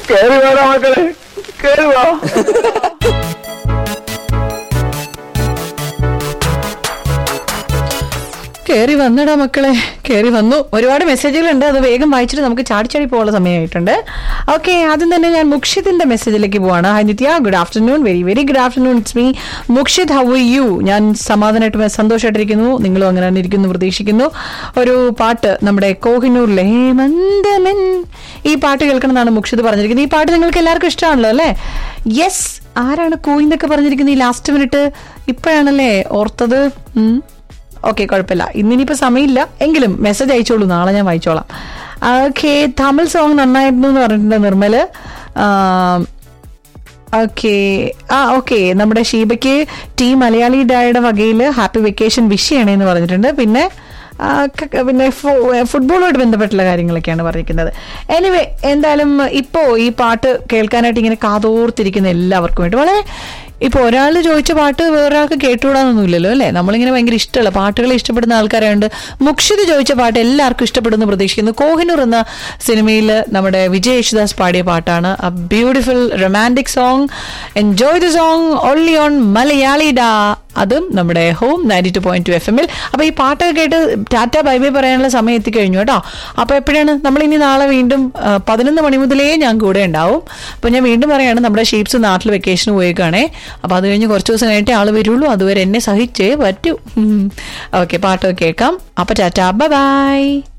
കേറി വേണം മക്കളെ കേറി വാ കേറി വന്നടാ മക്കളെ കേറി വന്നു ഒരുപാട് മെസ്സേജുകളുണ്ട് അത് വേഗം വായിച്ചിട്ട് നമുക്ക് ചാടിച്ചാടി പോകാനുള്ള സമയമായിട്ടുണ്ട് ഓക്കെ ആദ്യം തന്നെ ഞാൻ മുക്ഷിത്തിന്റെ മെസ്സേജിലേക്ക് പോവാണ് hi Nithya good afternoon very very good afternoon it's me Mukshith how you ഞാൻ സമാധാനമായിട്ട് സന്തോഷമായിട്ടിരിക്കുന്നു നിങ്ങളും അങ്ങനെ തന്നെ ഇരിക്കുന്നു പ്രതീക്ഷിക്കുന്നു ഒരു പാട്ട് നമ്മുടെ കോഹിനൂറിലെ ഹേമന്തമൻ ഈ പാട്ട് കേൾക്കണം എന്നാണ് മുക്ഷിത് പറഞ്ഞിരിക്കുന്നത് ഈ പാട്ട് നിങ്ങൾക്ക് എല്ലാവർക്കും ഇഷ്ടമാണല്ലോ അല്ലേ യെസ് ആരാണ് കോയിന്നൊക്കെ പറഞ്ഞിരിക്കുന്നത് ഈ ലാസ്റ്റ് മിനിറ്റ് ഇപ്പോഴാണല്ലേ ഓർത്തത് ഉം. ഓക്കെ കുഴപ്പമില്ല ഇന്നിനിപ്പോ സമയമില്ല എങ്കിലും മെസ്സേജ് അയച്ചോളൂ നാളെ ഞാൻ വായിച്ചോളാം ഓക്കെ തമിഴ് സോങ് നന്നായിരുന്നു എന്ന് പറഞ്ഞിട്ടുണ്ട് നിർമ്മല് ഓക്കെ ആ ഓക്കെ നമ്മുടെ ഷീബയ്ക്ക് ടീം മലയാളി ഡായുടെ വകയിൽ ഹാപ്പി വെക്കേഷൻ വിഷ് ചെയ്യണേന്ന് പറഞ്ഞിട്ടുണ്ട് പിന്നെ ആ, ക- പിന്നെ ഫു- ഫുട്ബോളുമായിട്ട് ബന്ധപ്പെട്ടുള്ള കാര്യങ്ങളൊക്കെയാണ് പറഞ്ഞിരിക്കുന്നത് എനിവേ എന്തായാലും ഇപ്പോൾ ഈ പാട്ട് കേൾക്കാനായിട്ട് ഇങ്ങനെ കാതോർത്തിരിക്കുന്ന എല്ലാവർക്കും വേണ്ടി വളരെ ഇപ്പോൾ ഒരാൾ ചോദിച്ച പാട്ട് വേറൊരാൾക്ക് കേട്ടുകൂടാന്നൊന്നുമില്ലല്ലോ അല്ലേ നമ്മളിങ്ങനെ ഭയങ്കര ഇഷ്ടമുള്ള പാട്ടുകളെ ഇഷ്ടപ്പെടുന്ന ആൾക്കാരുണ്ട് മുക്ഷിത് ചോദിച്ച പാട്ട് എല്ലാവർക്കും ഇഷ്ടപ്പെടുന്നു പ്രതീക്ഷിക്കുന്നു കോഹിനൂർ എന്ന സിനിമയിൽ നമ്മുടെ വിജയ് യേശുദാസ് പാടിയ പാട്ടാണ് a beautiful romantic song enjoy the song only on Malayali ഡാ അതും നമ്മുടെ home ninety two point two F എമ്മിൽ അപ്പോൾ ഈ പാട്ടൊക്കെ കേട്ട് ടാറ്റ ബൈ ബൈ പറയാനുള്ള സമയം എത്തിക്കഴിഞ്ഞു കേട്ടോ അപ്പോൾ എപ്പോഴാണ് നമ്മൾ ഇനി നാളെ വീണ്ടും ആ, പതിനൊന്ന് മണി മുതലേ ഞാൻ കൂടെ ഉണ്ടാവും അപ്പോൾ ഞാൻ വീണ്ടും പറയാണ് നമ്മുടെ ഷീപ്സ് നാട്ടിൽ വെക്കേഷന് പോയേക്കാണേ അപ്പോൾ അത് കഴിഞ്ഞ് കുറച്ച് ദിവസം കഴിഞ്ഞിട്ടേ ആൾ വരുള്ളൂ അതുവരെ എന്നെ സഹിച്ചേ പറ്റൂ ഓക്കെ പാട്ടൊക്കെ കേൾക്കാം അപ്പോൾ ടാറ്റ ബൈ ബൈ